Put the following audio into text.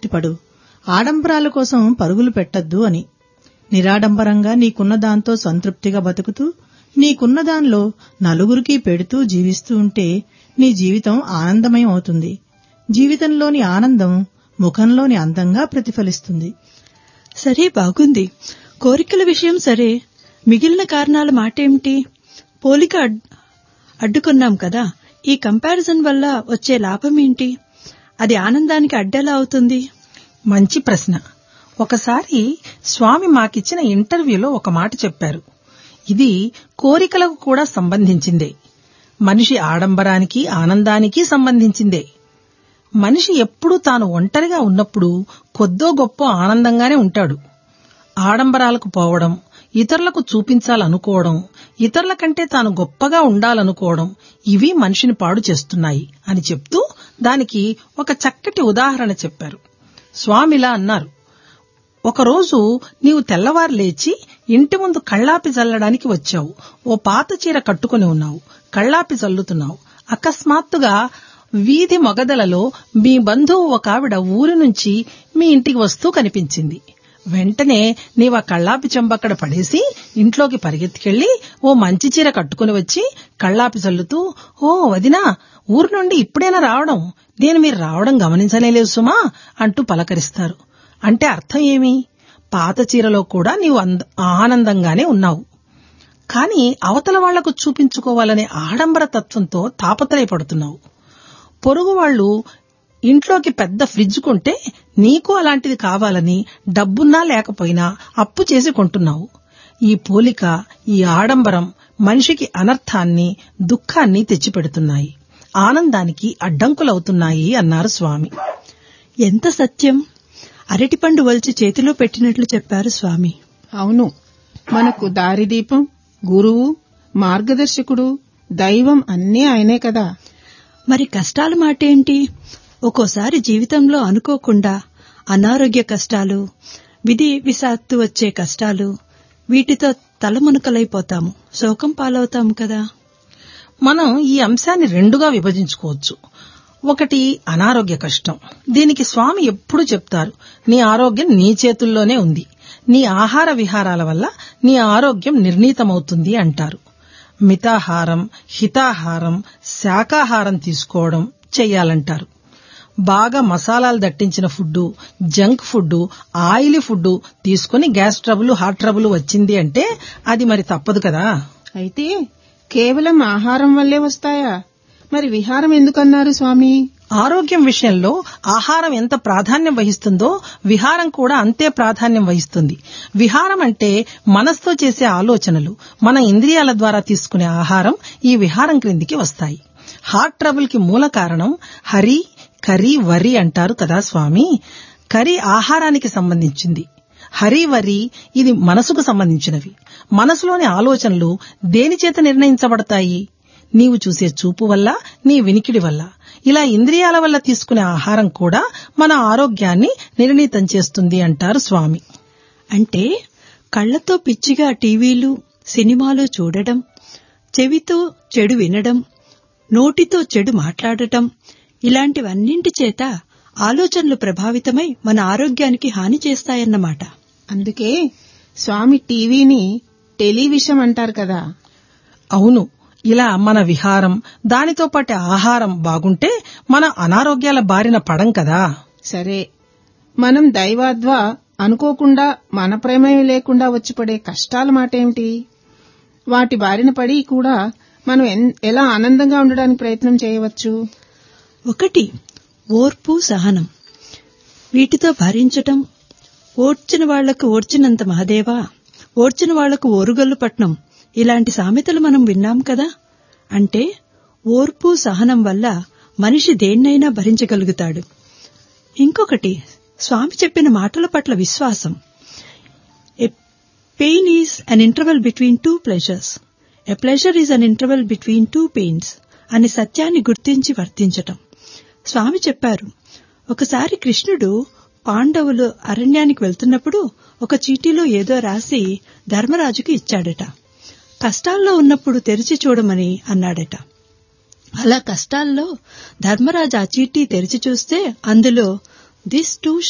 జాగ్రత్తపడు ఆడంబరాల కోసం పరుగులు పెట్టద్దు అని నిరాడంబరంగా నీకున్న దాంతో సంతృప్తిగా బతుకుతూ నీకున్న దానిలో నలుగురికి పెడుతూ జీవిస్తూ ఉంటే నీ జీవితం ఆనందమయం అవుతుంది జీవితంలోని ఆనందం ముఖంలోని అందంగా ప్రతిఫలిస్తుంది సరే బాగుంది కోరికల విషయం సరే మిగిలిన కారణాల మాటేమిటి పోలిక అడ్- అడ్డుకున్నాం కదా ఈ కంపారిజన్ వల్ల వచ్చే లాభం ఏంటి అది ఆనందానికి అడ్డెలా అవుతుంది మంచి ప్రశ్న ఒకసారి స్వామి మాకిచ్చిన ఇంటర్వ్యూలో ఒక మాట చెప్పారు ఇది కోరికలకు కూడా సంబంధించిందే మనిషి ఆడంబరానికి ఆనందానికి సంబంధించిందే మనిషి ఎప్పుడూ తాను ఒంటరిగా ఉన్నప్పుడు కొద్దో గొప్ప ఆనందంగానే ఉంటాడు ఆడంబరాలకు పోవడం ఇతరులకు చూపించాలనుకోవడం ఇతరుల కంటే తాను గొప్పగా ఉండాలనుకోవడం ఇవి మనిషిని పాడు చేస్తున్నాయి అని చెప్తూ దానికి ఒక చక్కటి ఉదాహరణ చెప్పారు స్వామిలా అన్నారు ఒకరోజు నీవు తెల్లవారు లేచి ఇంటి ముందు కళ్ళాపి చల్లడానికి వచ్చావు ఓ పాత చీర కట్టుకుని ఉన్నావు కళ్ళాపి చల్లుతున్నావు అకస్మాత్తుగా వీధి మొగదలలో మీ బంధువు ఒక ఆవిడ ఊరి నుంచి మీ ఇంటికి వస్తూ కనిపించింది వెంటనే నీవు ఆ కళ్ళాపి చెంబక్కడ పడేసి ఇంట్లోకి పరిగెత్తుకెళ్లి ఓ మంచి చీర కట్టుకుని వచ్చి కళ్ళాపి చల్లుతూ ఓ వదినా ఊరు నుండి ఇప్పుడైనా రావడం నేను మీరు రావడం గమనించలేదు సుమా అంటూ పలకరిస్తారు అంటే అర్థం ఏమి పాత చీరలో కూడా నీవు అంద- ఆనందంగానే ఉన్నావు కాని అవతల వాళ్లకు చూపించుకోవాలనే ఆడంబర తత్వంతో తాపత్రయపడుతున్నావు పొరుగు వాళ్ళు ఇంట్లోకి పెద్ద ఫ్రిడ్జ్ కొంటే నీకు అలాంటిది కావాలని డబ్బున్నా లేకపోయినా అప్పు చేసి కొంటున్నావు ఈ పోలిక ఈ ఆడంబరం మనిషికి అనర్థాన్ని దుఃఖాన్ని తెచ్చిపెడుతున్నాయి ఆనందానికి అడ్డంకులవుతున్నాయి అన్నారు స్వామి ఎంత సత్యం అరటిపండు వలిచి చేతిలో పెట్టినట్లు చెప్పారు స్వామి అవును మనకు దారిదీపం గురువు మార్గదర్శకుడు దైవం అన్నీ ఆయనే కదా మరి కష్టాల మాటేంటి ఒక్కోసారి జీవితంలో అనుకోకుండా అనారోగ్య కష్టాలు విధి విషాత్తు వచ్చే కష్టాలు వీటితో తలమునకలైపోతాము శోకం పాలవుతాము కదా మనం ఈ అంశాన్ని రెండుగా విభజించుకోవచ్చు ఒకటి అనారోగ్య కష్టం దీనికి స్వామి ఎప్పుడు చెప్తారు నీ ఆరోగ్యం నీ చేతుల్లోనే ఉంది నీ ఆహార విహారాల వల్ల నీ ఆరోగ్యం నిర్ణీతమవుతుంది అంటారు మితాహారం హితాహారం శాకాహారం తీసుకోవడం చెయ్యాలంటారు బాగా మసాలాలు దట్టించిన food junk food oily food తీసుకుని గ్యాస్ ట్రబుల్ హార్ట్ ట్రబుల్ వచ్చింది అంటే అది మరి తప్పదు కదా అయితే కేవలం ఆహారం వల్లే వస్తాయా మరి విహారం ఎందుకన్నారు స్వామి ఆరోగ్యం విషయంలో ఆహారం ఎంత ప్రాధాన్యం వహిస్తుందో విహారం కూడా అంతే ప్రాధాన్యం వహిస్తుంది విహారం అంటే మనస్తో చేసే ఆలోచనలు మన ఇంద్రియాల ద్వారా తీసుకునే ఆహారం ఈ విహారం క్రిందికి వస్తాయి హార్ట్ ట్రబుల్ కి మూల కారణం హరి కరి వరి అంటారు కదా స్వామి కరి ఆహారానికి సంబంధించింది హరి వరి ఇది మనసుకు సంబంధించినవి మనసులోని ఆలోచనలు దేని చేత నిర్ణయించబడతాయి నీవు చూసే చూపు వల్ల నీ వినికిడి వల్ల ఇలా ఇంద్రియాల వల్ల తీసుకునే ఆహారం కూడా మన ఆరోగ్యాన్ని నిర్ణీతం చేస్తుంది అంటారు స్వామి అంటే కళ్లతో పిచ్చిగా టీవీలు సినిమాలు చూడడం చెవితో చెడు వినడం నోటితో చెడు మాట్లాడటం ఇలాంటివన్నింటి చేత ఆలోచనలు ప్రభావితమై మన ఆరోగ్యానికి హాని చేస్తాయన్నమాట అందుకే స్వామి టీవీని టెలివిషన్ అంటారు కదా అవును ఇలా మన విహారం దానితో పాటు ఆహారం బాగుంటే మన అనారోగ్యాల బారిన పడం కదా సరే మనం దైవాద్వా అనుకోకుండా మన ప్రమేయం లేకుండా వచ్చి పడే కష్టాల మాట ఏమిటి వాటి బారిన పడి కూడా మనం ఎన్- ఎలా ఆనందంగా ఉండడానికి ప్రయత్నం చేయవచ్చు ఒకటి ఓర్పు సహనం వీటితో భరించటం ఓడ్చిన వాళ్లకు ఓడ్చినంత మహదేవా ఓడ్చిన వాళ్లకు ఓరుగల్లు పట్నం ఇలాంటి సామెతలు మనం విన్నాం కదా అంటే ఓర్పు సహనం వల్ల మనిషి దేన్నైనా భరించగలుగుతాడు ఇంకొకటి స్వామి చెప్పిన మాటల పట్ల విశ్వాసం a pain is an interval between two pleasures a pleasure is an interval between two pains అనే సత్యాన్ని గుర్తించి వర్తించటం స్వామి చెప్పారు ఒకసారి కృష్ణుడు పాండవులు అరణ్యానికి వెళ్తున్నప్పుడు ఒక చీటీలో ఏదో రాసి ధర్మరాజుకి ఇచ్చాడట కష్టాల్లో ఉన్నప్పుడు తెరిచి చూడమని అన్నాడట అలా కష్టాల్లో ధర్మరాజు ఆ చీటీ తెరిచి చూస్తే అందులో దిస్ టూ